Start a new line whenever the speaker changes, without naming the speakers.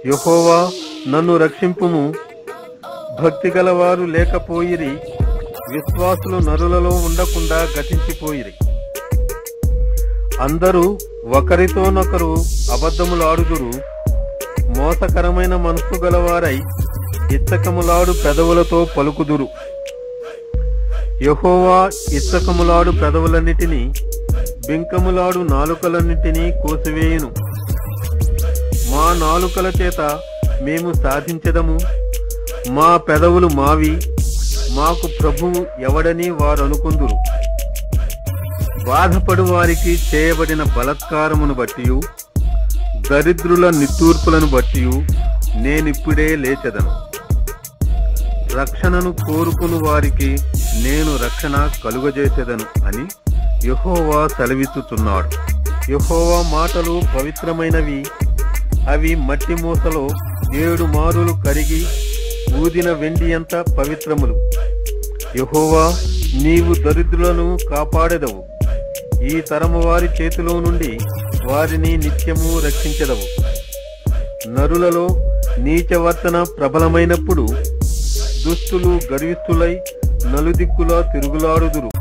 యెహోవా నన్ను రక్షింపుము భక్తి గలవారు లేకపోయిరి విశ్వాసులు నరులలో ఉండకుండా గతించిపోయిరి అందరూ ఒకరితోనొకరు అబద్ధములాడుదురు మోసకరమైన మనస్సు గలవారై ఇచ్చకములాడు పెదవులతో పలుకుదురు యెహోవా ఇచ్చకములాడు పెదవులన్నిటినీ బింకములాడు నాలుకలన్నిటినీ కోసివేయును మా నాలుకల చేత మేము సాధించదము మా పెదవులు మావి మాకు ప్రభువు ఎవడని వారనుకుందురు బాధపడు వారికి చేయబడిన బలత్కారమును బట్టి దరిద్రుల నిట్టూర్పులను బట్టి నేనిప్పుడే లేచెదను రక్షణను కోరుకుని వారికి నేను రక్షణ కలుగజేసేదను అని యెహోవా సెలవిచ్చుచున్నాడు యెహోవా మాటలు పవిత్రమైనవి అవి మట్టి మూసలో ఏడు మారులు కరిగి ఊదిన వెండి అంత పవిత్రములు యెహోవా నీవు దరిద్రులను కాపాడెదవు ఈ తరము వారి చేతిలో నుండి వారిని నిత్యము రక్షించెదవు నరులలో నీచవర్తన ప్రబలమైనప్పుడు దుస్తులు గర్విస్తులై నలుదిక్కులా తిరుగులాడుదురు